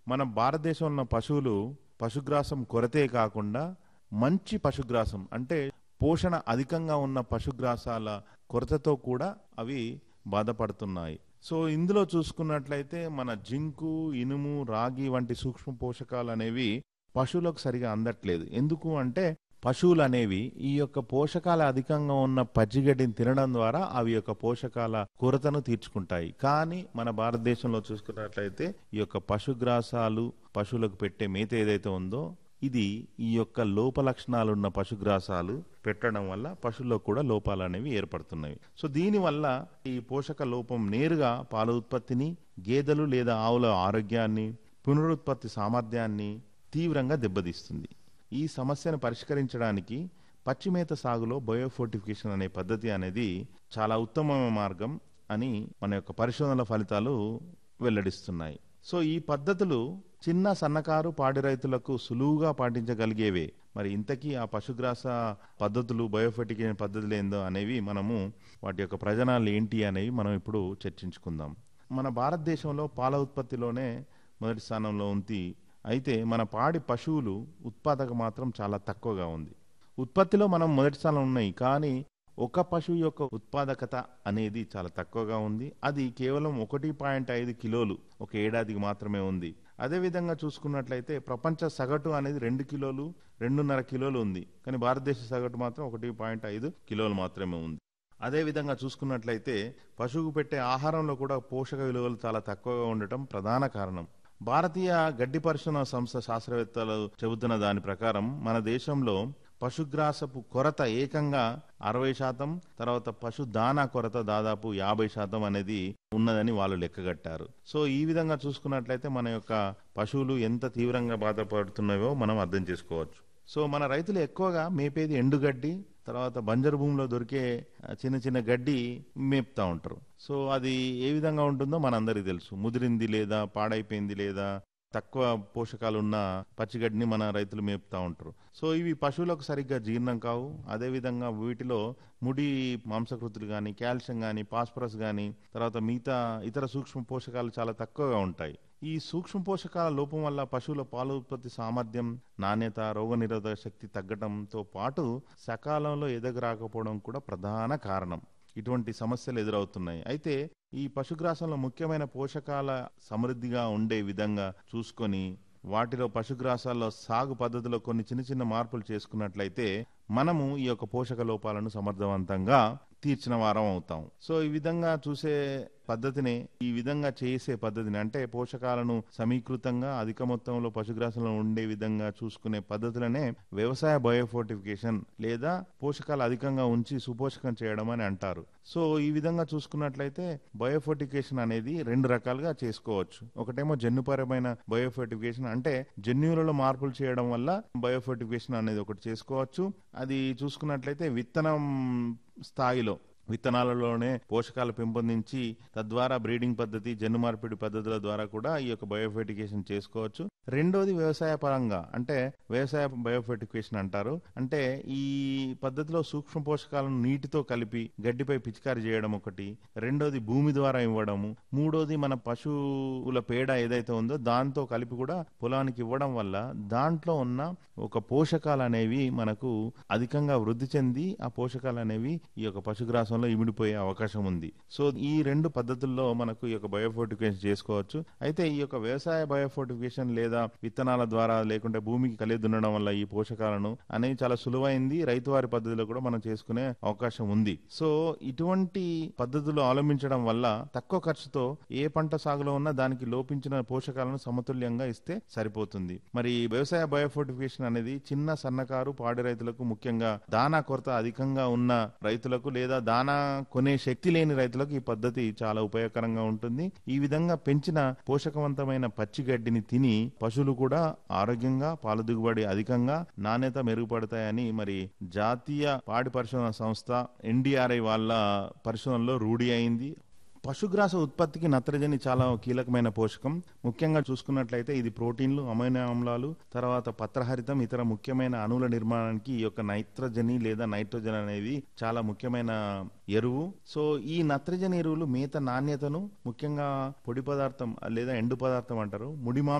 మన భారతదేశంలో ఉన్న పశువులు పశుగ్రాసం కొరతే కాకుండా మంచి పశుగ్రాసం అంటే పోషణ అధికంగా ఉన్న పశుగ్రాసాల కొరతతో కూడా అవి బాధపడుతున్నాయి సో ఇందులో చూసుకున్నట్లయితే మన జింకు ఇనుము రాగి వంటి సూక్ష్మ పోషకాలు అనేవి పశువులకు సరిగా అందట్లేదు ఎందుకు అంటే పశువులు అనేవి ఈ యొక్క పోషకాలు అధికంగా ఉన్న పచ్చిగడ్డిని తినడం ద్వారా అవి యొక్క పోషకాల కొరతను తీర్చుకుంటాయి కానీ మన భారతదేశంలో చూసుకున్నట్లయితే ఈ యొక్క పశుగ్రాసాలు పశువులకు పెట్టే మేత ఏదైతే ఉందో ఇది ఈ యొక్క లోప లక్షణాలు ఉన్న పశుగ్రాసాలు పెట్టడం వల్ల పశువుల్లో కూడా లోపాలు అనేవి ఏర్పడుతున్నాయి సో దీనివల్ల ఈ పోషక లోపం నేరుగా పాల ఉత్పత్తిని గేదెలు లేదా ఆవుల ఆరోగ్యాన్ని పునరుత్పత్తి సామర్థ్యాన్ని తీవ్రంగా దెబ్బతీస్తుంది ఈ సమస్యను పరిష్కరించడానికి పచ్చిమేత సాగులో బయోఫోర్టిఫికేషన్ అనే పద్ధతి అనేది చాలా ఉత్తమమైన మార్గం అని మన యొక్క పరిశోధనల ఫలితాలు వెల్లడిస్తున్నాయి సో ఈ పద్ధతులు చిన్న సన్నకారు పాడి రైతులకు సులువుగా పాటించగలిగేవే మరి ఇంతకీ ఆ పశుగ్రాస పద్ధతులు బయోఫర్టికేషన్ పద్ధతులు ఏందో అనేవి మనము వాటి యొక్క ప్రయోజనాలు ఏంటి అనేవి మనం ఇప్పుడు చర్చించుకుందాం మన భారతదేశంలో పాల ఉత్పత్తిలోనే మొదటి స్థానంలో ఉంది అయితే మన పాడి పశువులు ఉత్పాదక మాత్రం చాలా తక్కువగా ఉంది ఉత్పత్తిలో మనం మొదటి స్థానంలో ఉన్నాయి కానీ ఒక పశువు యొక్క ఉత్పాదకత అనేది చాలా తక్కువగా ఉంది అది కేవలం ఒకటి పాయింట్ ఐదు కిలోలు ఒక ఏడాదికి మాత్రమే ఉంది అదేవిధంగా చూసుకున్నట్లయితే ప్రపంచ సగటు అనేది రెండు కిలోలు రెండున్నర కిలోలు ఉంది కానీ భారతదేశ సగటు మాత్రం ఒకటి పాయింట్ ఐదు కిలోలు మాత్రమే ఉంది అదేవిధంగా చూసుకున్నట్లయితే పశువుకు పెట్టే ఆహారంలో కూడా పోషక విలువలు చాలా తక్కువగా ఉండటం ప్రధాన కారణం భారతీయ గడ్డి పరిశోధన సంస్థ శాస్త్రవేత్తలు చెబుతున్న దాని ప్రకారం మన దేశంలో పశుగ్రాసపు కొరత ఏకంగా అరవై శాతం తర్వాత పశు దానా కొరత దాదాపు యాభై శాతం అనేది ఉన్నదని వాళ్ళు లెక్కగట్టారు సో ఈ విధంగా చూసుకున్నట్లయితే మన యొక్క పశువులు ఎంత తీవ్రంగా బాధపడుతున్నాయో మనం అర్థం చేసుకోవచ్చు సో మన రైతులు ఎక్కువగా మేపేది ఎండుగడ్డి తర్వాత బంజరు భూమిలో దొరికే చిన్న చిన్న గడ్డి మేపుతా ఉంటారు సో అది ఏ విధంగా ఉంటుందో మనందరికీ తెలుసు ముదిరింది లేదా పాడైపోయింది లేదా తక్కువ పోషకాలు ఉన్న పచ్చిగడ్డిని మన రైతులు మేపుతా ఉంటారు సో ఇవి పశువులకు సరిగ్గా జీర్ణం కావు అదేవిధంగా వీటిలో ముడి మాంసకృతులు కానీ కాల్షియం కానీ ఫాస్ఫరస్ కానీ తర్వాత మిగతా ఇతర సూక్ష్మ పోషకాలు చాలా తక్కువగా ఉంటాయి ఈ సూక్ష్మ పోషకాల లోపం వల్ల పశువుల పాల ఉత్పత్తి సామర్థ్యం నాణ్యత రోగనిరోధక శక్తి తగ్గడంతో పాటు సకాలంలో ఎదగరాకపోవడం కూడా ప్రధాన కారణం ఇటువంటి సమస్యలు ఎదురవుతున్నాయి అయితే ఈ పశుగ్రాసంలో ముఖ్యమైన పోషకాల సమృద్ధిగా ఉండే విధంగా చూసుకొని వాటిలో పశుగ్రాసాల్లో సాగు పద్ధతిలో కొన్ని చిన్న చిన్న మార్పులు చేసుకున్నట్లయితే మనము ఈ యొక్క పోషక లోపాలను సమర్థవంతంగా తీర్చిన వారం అవుతాం సో ఈ విధంగా చూసే పద్ధతిని ఈ విధంగా చేసే పద్ధతిని అంటే పోషకాలను సమీకృతంగా అధిక మొత్తంలో పశుగ్రాసంలో ఉండే విధంగా చూసుకునే పద్ధతులనే వ్యవసాయ బయోఫోర్టిఫికేషన్ లేదా పోషకాలు అధికంగా ఉంచి సుపోషకం చేయడం అని అంటారు సో ఈ విధంగా చూసుకున్నట్లయితే బయోఫోర్టిఫికేషన్ అనేది రెండు రకాలుగా చేసుకోవచ్చు ఒకటేమో జన్యుపరమైన బయోఫోర్టిఫికేషన్ అంటే జన్యువులలో మార్పులు చేయడం వల్ల బయోఫోర్టిఫికేషన్ అనేది ఒకటి చేసుకోవచ్చు అది చూసుకున్నట్లయితే విత్తనం స్థాయిలో విత్తనాలలోనే పోషకాలు పెంపొందించి తద్వారా బ్రీడింగ్ పద్ధతి జన్ను మార్పిడి పద్ధతుల ద్వారా కూడా ఈ యొక్క బయోఫెటికేషన్ చేసుకోవచ్చు రెండోది వ్యవసాయ పరంగా అంటే వ్యవసాయ బయోఫెటికేషన్ అంటారు అంటే ఈ పద్ధతిలో సూక్ష్మ పోషకాలను నీటితో కలిపి గడ్డిపై పిచికారి చేయడం ఒకటి రెండోది భూమి ద్వారా ఇవ్వడము మూడోది మన పశువుల పేడ ఏదైతే ఉందో దాంతో కలిపి కూడా పొలానికి ఇవ్వడం వల్ల దాంట్లో ఉన్న ఒక పోషకాలు అనేవి మనకు అధికంగా వృద్ధి చెంది ఆ పోషకాలు అనేవి ఈ యొక్క పశుగ్రాసంలో ఇమిడిపోయే అవకాశం ఉంది సో ఈ రెండు పద్ధతుల్లో మనకు ఈ యొక్క బయోఫోర్టిఫికేషన్ చేసుకోవచ్చు అయితే ఈ యొక్క వ్యవసాయ బయోఫోర్టిఫికేషన్ లేదా విత్తనాల ద్వారా లేకుంటే భూమికి కలిగి దున్నడం వల్ల ఈ పోషకాలను అనేవి చాలా సులువైంది రైతువారి పద్ధతిలో కూడా మనం చేసుకునే అవకాశం ఉంది సో ఇటువంటి పద్ధతులు అవలంబించడం వల్ల తక్కువ ఖర్చుతో ఏ పంట సాగులో ఉన్నా దానికి లోపించిన పోషకాలను సమతుల్యంగా ఇస్తే సరిపోతుంది మరి వ్యవసాయ బయోఫోర్టిఫికేషన్ అనేది చిన్న సన్నకారు పాడి రైతులకు ముఖ్యంగా దానా కొరత అధికంగా ఉన్న రైతులకు లేదా దానా కొనే శక్తి లేని రైతులకు ఈ పద్ధతి చాలా ఉపయోగకరంగా ఉంటుంది ఈ విధంగా పెంచిన పోషకవంతమైన పచ్చి గడ్డిని తిని పశువులు కూడా ఆరోగ్యంగా పాల దిగుబడి అధికంగా నాణ్యత మెరుగుపడతాయని మరి జాతీయ పాడి పరిశోధన సంస్థ ఎన్డీఆర్ఐ వాళ్ళ పరిశోధనలో రూఢి అయింది పశుగ్రాస ఉత్పత్తికి నత్రజని చాలా కీలకమైన పోషకం ముఖ్యంగా చూసుకున్నట్లయితే ఇది ప్రోటీన్లు అమైనో ఆమ్లాలు తర్వాత పత్రహరితం ఇతర ముఖ్యమైన అణువుల నిర్మాణానికి ఈ యొక్క నైట్రజని లేదా నైట్రోజన్ అనేది చాలా ముఖ్యమైన ఎరువు సో ఈ నత్రజని ఎరువులు మేత నాణ్యతను ముఖ్యంగా పొడి పదార్థం లేదా ఎండు పదార్థం అంటారు ముడి